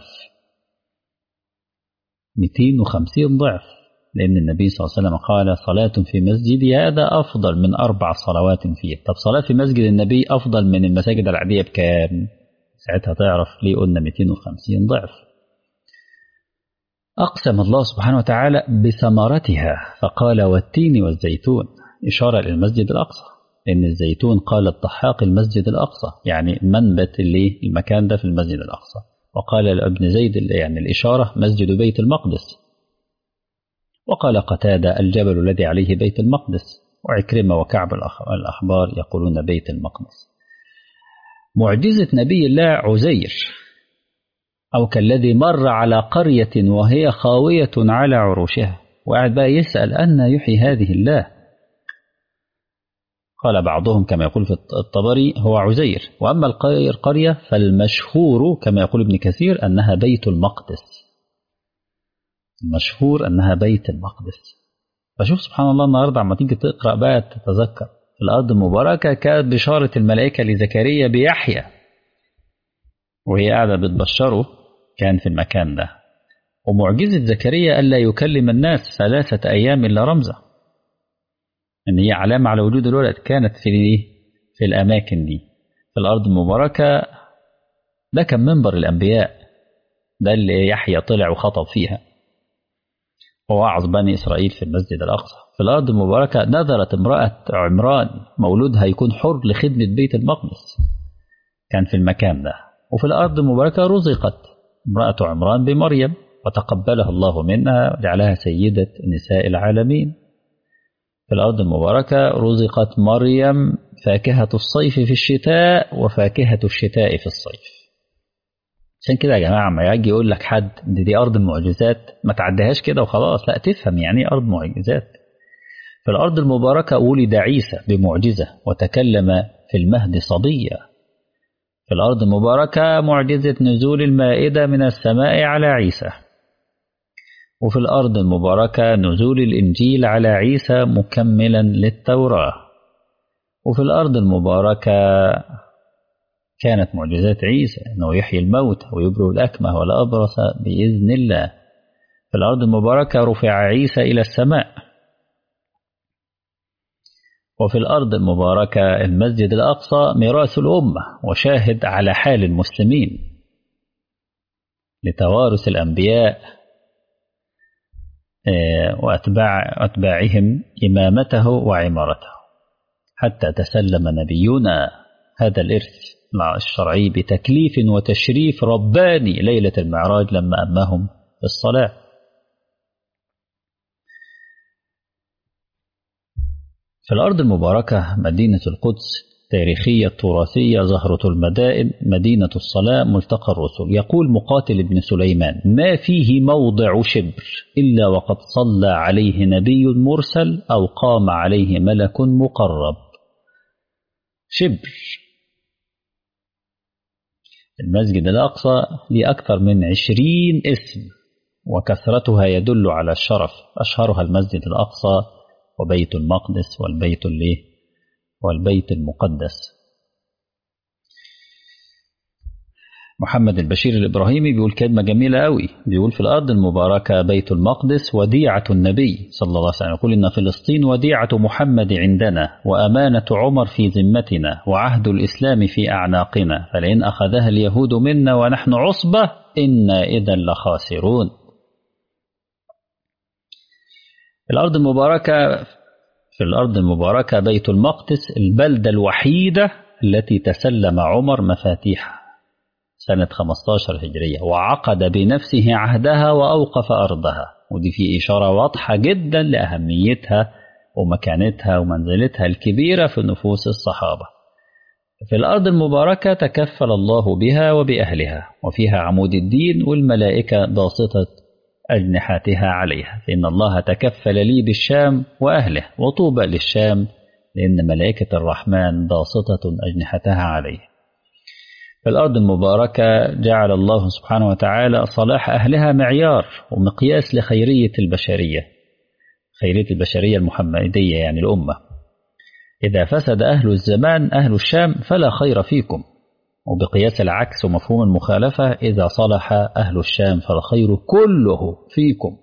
250 ضعف لأن النبي صلى الله عليه وسلم قال صلاة في مسجدي هذا أفضل من أربع صلوات فيه طب صلاة في مسجد النبي أفضل من المساجد العادية بكام ساعتها تعرف ليه قلنا 250 ضعف أقسم الله سبحانه وتعالى بثمرتها فقال والتين والزيتون إشارة للمسجد الأقصى لأن الزيتون قال الضحاق المسجد الأقصى يعني منبت اللي المكان ده في المسجد الأقصى وقال لابن زيد يعني الإشارة مسجد بيت المقدس وقال قتادة الجبل الذي عليه بيت المقدس وعكرمة وكعب الأحبار يقولون بيت المقدس معجزة نبي الله عزير أو كالذي مر على قرية وهي خاوية على عروشها وقعد بقى يسأل أن يحيي هذه الله قال بعضهم كما يقول في الطبري هو عزير وأما القرية فالمشهور كما يقول ابن كثير أنها بيت المقدس المشهور أنها بيت المقدس فشوف سبحان الله النهاردة عما تيجي تقرأ بقى تتذكر في الأرض المباركة كانت بشارة الملائكة لزكريا بيحيى وهي قاعدة بتبشره كان في المكان ده ومعجزة زكريا ألا يكلم الناس ثلاثة أيام إلا رمزة إن هي علامة على وجود الولد كانت في في الأماكن دي في الأرض المباركة ده كان منبر الأنبياء ده اللي يحيى طلع وخطب فيها ووعظ بني إسرائيل في المسجد الأقصى في الأرض المباركة نذرت امرأة عمران مولودها يكون حر لخدمة بيت المقدس كان في المكان ده وفي الأرض المباركة رزقت امرأة عمران بمريم وتقبلها الله منها وجعلها سيدة نساء العالمين في الأرض المباركة رزقت مريم فاكهة الصيف في الشتاء وفاكهة الشتاء في الصيف عشان كده يا جماعة ما يجي يقول لك حد دي, دي أرض المعجزات ما تعديهاش كده وخلاص لا تفهم يعني ايه أرض معجزات في الأرض المباركة ولد عيسى بمعجزة وتكلم في المهد صبيا في الأرض المباركة معجزة نزول المائدة من السماء على عيسى وفي الأرض المباركة نزول الإنجيل على عيسى مكملا للتوراة وفي الأرض المباركة كانت معجزات عيسى أنه يحيي الموت ويبرئ الأكمه والأبرص بإذن الله في الأرض المباركة رفع عيسى إلى السماء وفي الأرض المباركة المسجد الأقصى ميراث الأمة وشاهد على حال المسلمين لتوارث الأنبياء وأتباع أتباعهم إمامته وعمارته حتى تسلم نبينا هذا الإرث الشرعي بتكليف وتشريف رباني ليلة المعراج لما أمهم في الصلاة في الأرض المباركة مدينة القدس تاريخية تراثية زهرة المدائن مدينة الصلاة ملتقى الرسل يقول مقاتل ابن سليمان ما فيه موضع شبر إلا وقد صلى عليه نبي مرسل أو قام عليه ملك مقرب شبر المسجد الأقصى لأكثر من عشرين اسم وكثرتها يدل على الشرف أشهرها المسجد الأقصى وبيت المقدس والبيت الليه والبيت المقدس محمد البشير الإبراهيمي بيقول كلمة جميلة قوي بيقول في الأرض المباركة بيت المقدس وديعة النبي صلى الله عليه وسلم يقول إن فلسطين وديعة محمد عندنا وأمانة عمر في ذمتنا وعهد الإسلام في أعناقنا فلئن أخذها اليهود منا ونحن عصبة إنا إذا لخاسرون الأرض المباركة في الأرض المباركة بيت المقدس البلدة الوحيدة التي تسلم عمر مفاتيحها سنة 15 هجرية وعقد بنفسه عهدها وأوقف أرضها ودي في إشارة واضحة جدا لأهميتها ومكانتها ومنزلتها الكبيرة في نفوس الصحابة في الأرض المباركة تكفل الله بها وبأهلها وفيها عمود الدين والملائكة باسطة أجنحتها عليها فإن الله تكفل لي بالشام وأهله وطوبى للشام لأن ملائكة الرحمن باسطة أجنحتها عليه في الأرض المباركة جعل الله سبحانه وتعالى صلاح أهلها معيار ومقياس لخيرية البشرية خيرية البشرية المحمدية يعني الأمة إذا فسد أهل الزمان أهل الشام فلا خير فيكم وبقياس العكس ومفهوم المخالفة إذا صلح أهل الشام فالخير كله فيكم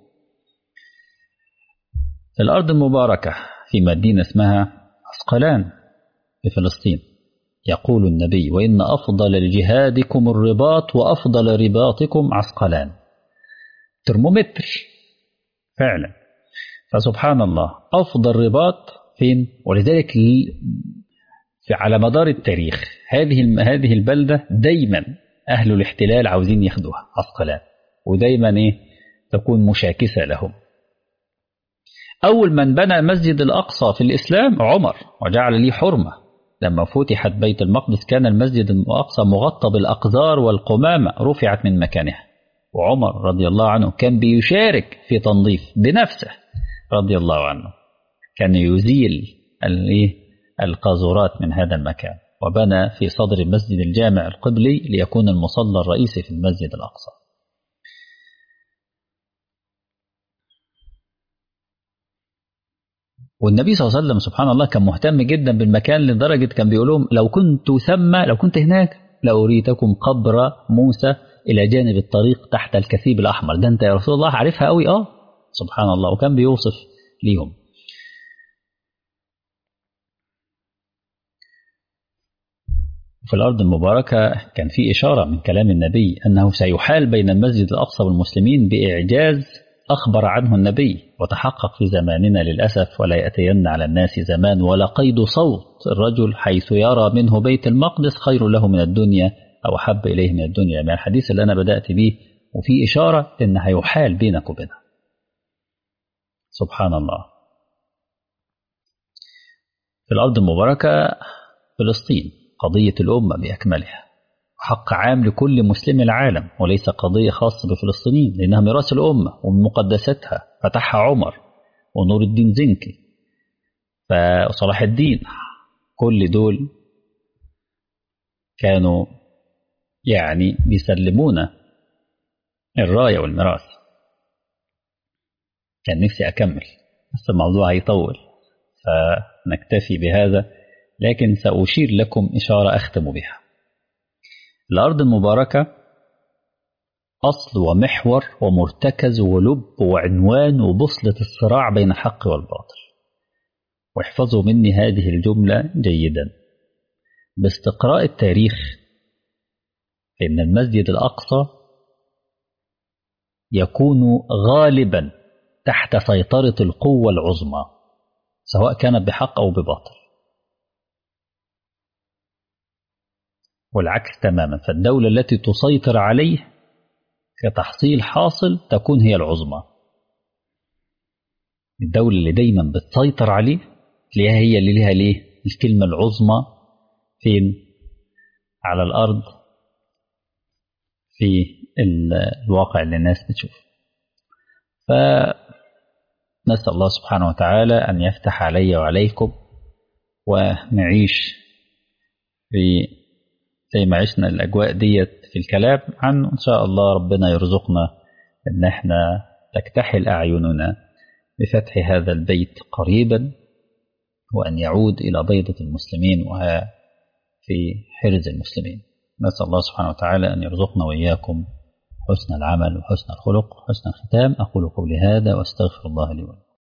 في الأرض المباركة في مدينة اسمها عسقلان في فلسطين يقول النبي وإن أفضل لجهادكم الرباط وأفضل رباطكم عسقلان ترمومتر فعلا فسبحان الله أفضل رباط فين ولذلك في على مدار التاريخ هذه هذه البلدة دايما أهل الاحتلال عاوزين ياخدوها عسقلان ودايما إيه تكون مشاكسة لهم أول من بنى المسجد الأقصى في الإسلام عمر وجعل ليه حرمة لما فتحت بيت المقدس كان المسجد الأقصى مغطى بالأقذار والقمامة رفعت من مكانها وعمر رضي الله عنه كان بيشارك في تنظيف بنفسه رضي الله عنه كان يزيل القاذورات من هذا المكان وبنى في صدر المسجد الجامع القبلي ليكون المصلى الرئيسي في المسجد الأقصى والنبي صلى الله عليه وسلم سبحان الله كان مهتم جدا بالمكان لدرجة كان بيقول لهم لو كنت ثم لو كنت هناك لأريتكم قبر موسى إلى جانب الطريق تحت الكثيب الأحمر ده أنت يا رسول الله عارفها قوي آه سبحان الله وكان بيوصف ليهم في الأرض المباركة كان في إشارة من كلام النبي أنه سيحال بين المسجد الأقصى والمسلمين بإعجاز أخبر عنه النبي وتحقق في زماننا للأسف ولا يأتين على الناس زمان ولا قيد صوت الرجل حيث يرى منه بيت المقدس خير له من الدنيا أو أحب إليه من الدنيا من الحديث اللي أنا بدأت به وفي إشارة أن هيحال بينك وبينها سبحان الله في الأرض المباركة فلسطين قضية الأمة بأكملها حق عام لكل مسلم العالم وليس قضية خاصة بفلسطينيين لأنها ميراث الأمة ومن مقدساتها فتحها عمر ونور الدين زنكي فصلاح الدين كل دول كانوا يعني بيسلمونا الراية والميراث كان نفسي أكمل بس الموضوع هيطول فنكتفي بهذا لكن سأشير لكم إشارة أختم بها الأرض المباركة أصل ومحور ومرتكز ولب وعنوان وبصلة الصراع بين الحق والباطل واحفظوا مني هذه الجملة جيدا باستقراء التاريخ فإن المسجد الأقصى يكون غالبا تحت سيطرة القوة العظمى سواء كانت بحق أو بباطل والعكس تماما فالدولة التي تسيطر عليه كتحصيل حاصل تكون هي العظمى الدولة اللي دايما بتسيطر عليه تلاقيها هي اللي ليها ليه الكلمة العظمى فين على الأرض في الواقع اللي الناس بتشوف فنسأل الله سبحانه وتعالى أن يفتح علي وعليكم ونعيش في زي ما عشنا الأجواء ديت في الكلام عنه إن شاء الله ربنا يرزقنا إن احنا تكتحل أعيننا بفتح هذا البيت قريبا وأن يعود إلى بيضة المسلمين وفي حرز المسلمين نسأل الله سبحانه وتعالى أن يرزقنا وإياكم حسن العمل وحسن الخلق وحسن الختام أقول قولي هذا وأستغفر الله لي ولكم